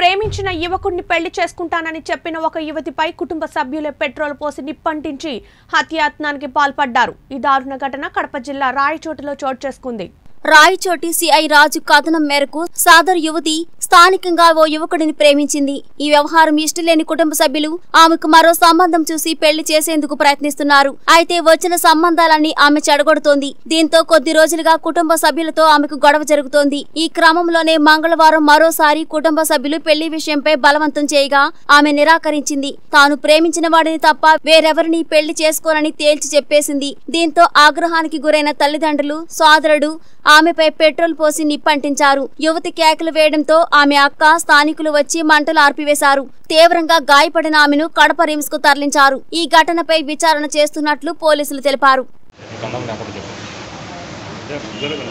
ప్రేమించిన యువకుడిని పెళ్లి చేసుకుంటానని చెప్పిన ఒక యువతిపై కుటుంబ సభ్యులే పెట్రోల్ పోసి నిప్పంటించి హత్యాయత్నానికి పాల్పడ్డారు ఈ దారుణ ఘటన కడప జిల్లా రాయచోటిలో చోటు చేసుకుంది రాయచోటి సిఐ రాజు కథనం మేరకు సాదర్ యువతి స్థానికంగా ఓ యువకుడిని ప్రేమించింది ఈ వ్యవహారం ఇష్టలేని కుటుంబ సభ్యులు ఆమెకు మరో సంబంధం చూసి పెళ్లి చేసేందుకు ప్రయత్నిస్తున్నారు అయితే వచ్చిన సంబంధాలన్నీ ఆమె చెడగొడుతోంది దీంతో కొద్ది రోజులుగా కుటుంబ సభ్యులతో ఆమెకు గొడవ జరుగుతోంది ఈ క్రమంలోనే మంగళవారం మరోసారి కుటుంబ సభ్యులు పెళ్లి విషయంపై బలవంతం చేయగా ఆమె నిరాకరించింది తాను ప్రేమించిన వాడిని తప్ప వేరెవరిని పెళ్లి చేసుకోనని తేల్చి చెప్పేసింది దీంతో ఆగ్రహానికి గురైన తల్లిదండ్రులు సోదరుడు ఆమెపై పెట్రోల్ పోసి నిప్పంటించారు యువతి కేకలు వేయడంతో ఆమె అక్క స్థానికులు వచ్చి మంటలు ఆర్పివేశారు తీవ్రంగా గాయపడిన ఆమెను కడప రిమ్స్ కు తరలించారు ఈ ఘటనపై విచారణ చేస్తున్నట్లు పోలీసులు తెలిపారు కందం అప్పుడు చెప్పు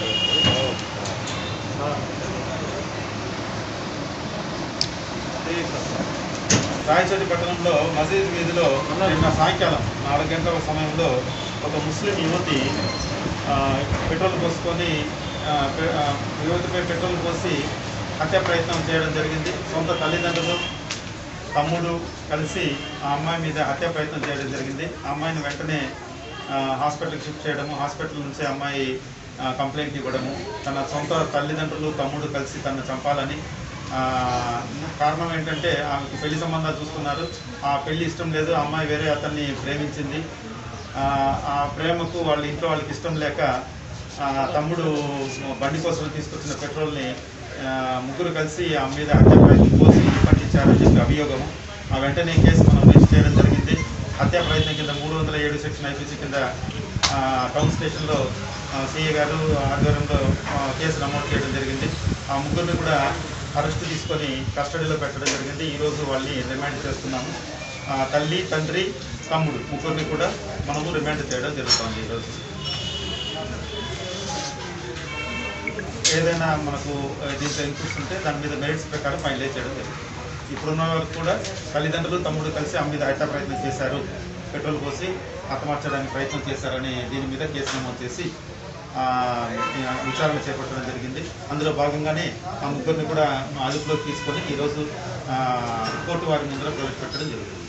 రాయచోటి పట్టణంలో మసీద్ వీధిలో నిన్న సాయంకాలం నాలుగు గంటల సమయంలో ఒక ముస్లిం యువతి ఆ, పెట్రోల్ పోసుకొని ఆ, పె- ఆ, యువతిపై పెట్రోల్ పోసి హత్య ప్రయత్నం చేయడం జరిగింది సొంత తల్లిదండ్రులు తమ్ముడు కలిసి ఆ అమ్మాయి మీద హత్య ప్రయత్నం చేయడం జరిగింది ఆ అమ్మాయిని వెంటనే ఆ, హాస్పిటల్కి షిఫ్ట్ చేయడము హాస్పిటల్ నుంచి ఆ అమ్మాయి ఆ, కంప్లైంట్ ఇవ్వడము తన సొంత తల్లిదండ్రులు తమ్ముడు కలిసి తనను చంపాలని ఆ, కారణం ఏంటంటే ఆమెకు పెళ్లి సంబంధాలు చూస్తున్నారు ఆ పెళ్లి ఇష్టం లేదు ఆ అమ్మాయి వేరే అతన్ని ప్రేమించింది ఆ, ఆ ప్రేమకు వాళ్ళ ఇంట్లో వాళ్ళకి ఇష్టం లేక ఆ, తమ్ముడు బండి కోసం తీసుకొచ్చిన పెట్రోల్ని ఆ, ముగ్గురు కలిసి ఆ మీద హత్య ప్రయత్నం పోసి పండించారని చెప్పి అభియోగము ఆ వెంటనే కేసు మనం రిజిస్టర్ చేయడం జరిగింది హత్యా ప్రయత్నం కింద మూడు వందల ఏడు సెక్షన్ ఐపీసీ కింద ఆ, టౌన్ స్టేషన్లో సిఏ గారు ఆధ్వర్యంలో ఆ, కేసు నమోదు చేయడం జరిగింది ఆ ముగ్గురిని కూడా అరెస్ట్ తీసుకొని కస్టడీలో పెట్టడం జరిగింది ఈరోజు వాళ్ళని రిమాండ్ చేస్తున్నాము ఆ, తల్లి తండ్రి తమ్ముడు ముగ్గురిని కూడా మనము రిమాండ్ చేయడం జరుగుతుంది ఈరోజు ఏదైనా మనకు ఆ, దీంట్లో ఇన్పుట్స్ ఉంటే దాని మీద మెరిట్స్ ప్రకారం ఫైనలైజ్ చేయడం జరుగుతుంది ఇప్పుడున్న వరకు కూడా తల్లిదండ్రులు తమ్ముడు కలిసి ఆమె మీద హత్య ప్రయత్నం చేశారు పెట్రోల్ పోసి హతమార్చడానికి ప్రయత్నం చేశారని దీని మీద కేసు నమోదు చేసి ఆ, విచారణ చేపట్టడం జరిగింది అందులో భాగంగానే ఆ ముగ్గురిని కూడా అదుపులోకి తీసుకొని ఈరోజు ఆ, కోర్టు వారి ముందర ప్రవేశపెట్టడం జరుగుతుంది